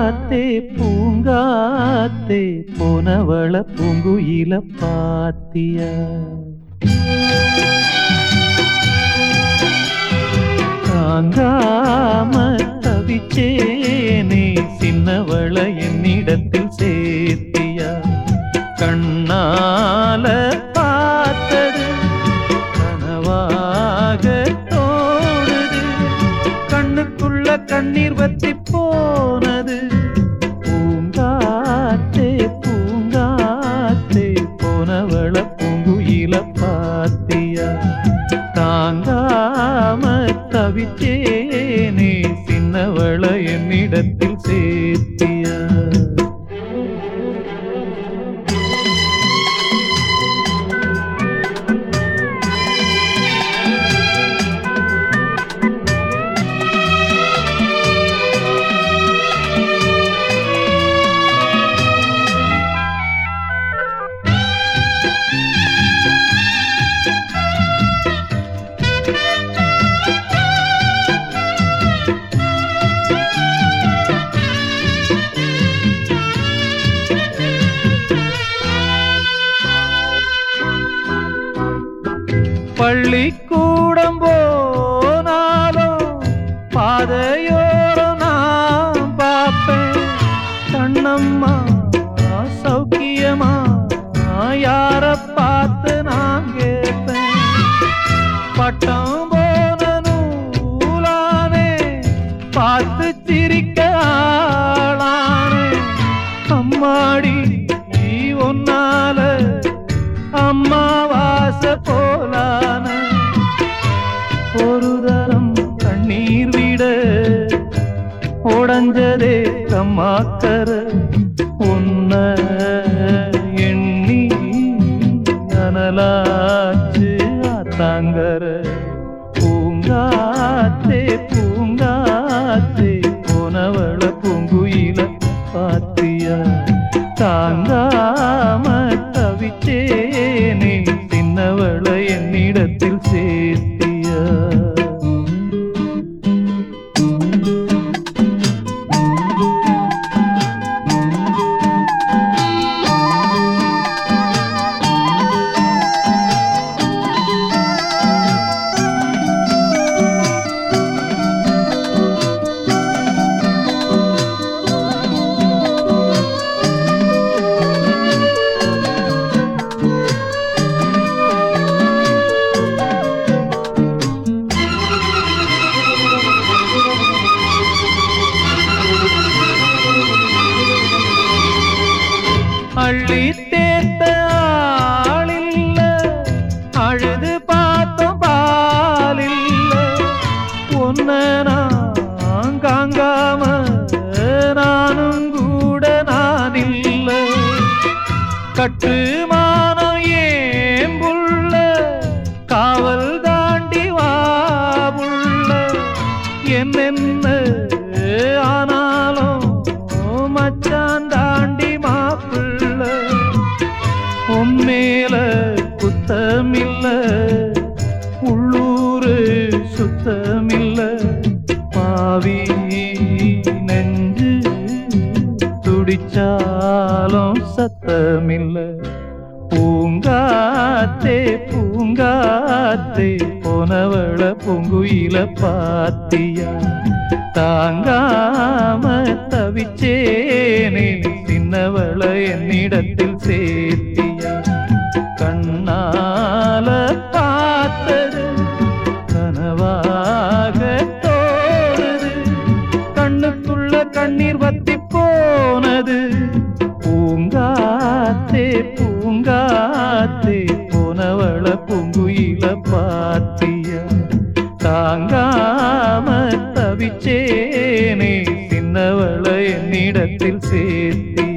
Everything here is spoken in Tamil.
பூங்காத்தே பூங்காத்தே போனவள பூங்குயில பாத்தியா தாங்காம தவிச்சேனே சின்னவள என்னிடத்தில் சேர்த்தியா கண்ணால பார்த்தது கனவாக தோணுது கண்ணுக்குள்ள கண்ணீர் வத்தி போனது பூங்காத்தே பூங்காத்தே போனவள பூங்குயில பாத்தியா தாங்காம தவிச்சேனே சின்னவள என்னிடத்தில் சேர்த்தியா பள்ளிக்கூடம் போனாலும் பாதையோரம் நான் பார்ப்பேன் கண்ணம்மா சௌக்கியமா யார பார்த்து நான் கேட்பேன் பட்டம் போன நூலானே பார்த்து சிரிக்க ஆளானே அம்மாடி நீ ஒன்னால அம்மாவாச போலான ஒரு தரம் கண்ணீர் விட உடஞ்சதே கம்மாக்கர உன்ன எண்ணி அனலாச்சு ஆத்தாங்கர பூங்காத்தே பூங்காத்தே போனவள பூங்குயில பாத்தியா தாங்காம தவிச்சேனே சின்னவள என்னிடத்தில் சேர்த்தியா அள்ளி தேத்த ஆளில்ல அழுது பார்த்தோம் பாலில்ல ஒன்ன நான் காங்காம நானும் கூட நான் இல்ல கட்டுமானம் ஏன் புள்ள காவல் தாண்டி வா புள்ள என்னென்ன ஆனாலும் மச்சான் தாண்டி மாப்பிள்ள உம்மேல குத்தமில்ல உள்ளூரு சுத்தமில்ல பாவி நெஞ்சு துடிச்சாலும் சத்தமில்ல பூங்காத்தே பூங்காத்தே போனவள பூங்குயில பாத்தியா தாங்காம தவிச்சேனே சின்னவள என்னிடத்தில் சேர்த்தியா கண்ணால பார்த்தது கனவாக தோணுது கண்ணுக்குள்ள கண்ணீர் வத்தி போனது பூங்காத்தே பூங்காத்தே போனவள பூங்குயில பாத்தியா தாங்காம தவிச்சேனே சின்னவள என்னிடத்தில் சேர்த்தி